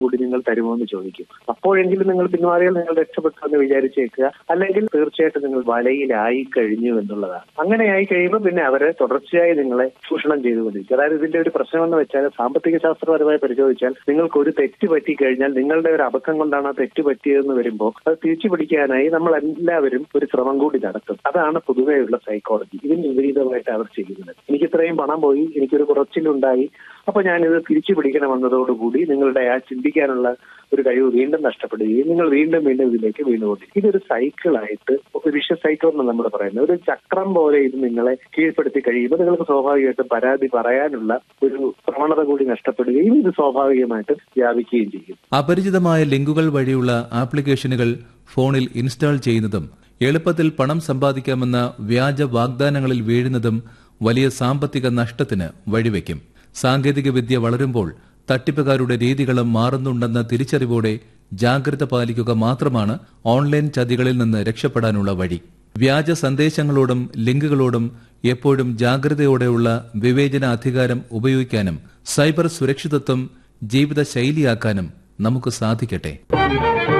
കൂടി നിങ്ങൾ തരുമോ എന്ന് ചോദിക്കും അപ്പോഴെങ്കിലും നിങ്ങൾ പിന്മാറിയാൽ നിങ്ങൾ രക്ഷപ്പെട്ടു എന്ന് വിചാരിച്ചേക്കുക അല്ലെങ്കിൽ തീർച്ചയായിട്ടും നിങ്ങൾ വലയിലായി കഴിഞ്ഞു എന്നുള്ളതാണ് അങ്ങനെ ആയി കഴിയുമ്പോൾ പിന്നെ അവരെ തുടർച്ചയായി നിങ്ങളെ ചൂഷണം ചെയ്തുകൊണ്ടിരിക്കും അതായത് ഇതിന്റെ ഒരു പ്രശ്നമെന്ന് വെച്ചാൽ സാമ്പത്തിക ശാസ്ത്രപരമായി പരിശോധിച്ചാൽ നിങ്ങൾക്ക് ഒരു തെറ്റ് പറ്റി കഴിഞ്ഞാൽ നിങ്ങളുടെ ഒരു അബദ്ധം കൊണ്ടാണ് ആ തെറ്റ് പറ്റിയതെന്ന് വരുമ്പോൾ അത് തിരിച്ചു പിടിക്കാനായി നമ്മൾ എല്ലാവരും ഒരു ശ്രമം കൂടി നടത്തും അതാണ് പൊതുവെയുള്ള സൈക്കോളജി ഇതിന് വിപരീതമായിട്ട് അവർ ചെയ്യുന്നത് എനിക്ക് ഇത്രയും പണം പോയി എനിക്കൊരു കുറച്ചിലുണ്ടായി അപ്പൊ ഞാനിത് തിരിച്ചു പിടിക്കണമെന്നതോടുകൂടി നിങ്ങളുടെ ആ ചിന്തിക്കാനുള്ള ഒരു കഴിവ് വീണ്ടും നഷ്ടപ്പെടുകയും നിങ്ങൾ വീണ്ടും വീണ്ടും ഇതിലേക്ക് വീണുകൊണ്ടിരിക്കും ഇതൊരു സൈക്കിളായിട്ട് ഒരു വിഷ സൈക്കിൾ എന്ന് നമ്മൾ പറയുന്നത് ഒരു ചക്രം പോലെ ഇത് നിങ്ങളെ കീഴ്പ്പെടുത്തി കഴിയുമ്പോൾ നിങ്ങൾക്ക് സ്വാഭാവികമായിട്ടും പരാതി പറയാനുള്ള ഒരു പ്രവണത കൂടി നഷ്ടപ്പെടുകയും ഇത് സ്വാഭാവികമായിട്ടും വ്യാപിക്കുകയും ചെയ്യും അപരിചിതമായ ലിങ്കുകൾ വഴിയുള്ള ആപ്ലിക്കേഷനുകൾ ഫോണിൽ ഇൻസ്റ്റാൾ ചെയ്യുന്നതും എളുപ്പത്തിൽ പണം സമ്പാദിക്കാമെന്ന വ്യാജ വാഗ്ദാനങ്ങളിൽ വീഴുന്നതും വലിയ സാമ്പത്തിക നഷ്ടത്തിന് വഴിവെക്കും സാങ്കേതിക വിദ്യ വളരുമ്പോൾ തട്ടിപ്പുകാരുടെ രീതികളും മാറുന്നുണ്ടെന്ന തിരിച്ചറിവോടെ ജാഗ്രത പാലിക്കുക മാത്രമാണ് ഓൺലൈൻ ചതികളിൽ നിന്ന് രക്ഷപ്പെടാനുള്ള വഴി വ്യാജ സന്ദേശങ്ങളോടും ലിങ്കുകളോടും എപ്പോഴും ജാഗ്രതയോടെയുള്ള വിവേചന അധികാരം ഉപയോഗിക്കാനും സൈബർ സുരക്ഷിതത്വം ജീവിത ശൈലിയാക്കാനും നമുക്ക് സാധിക്കട്ടെ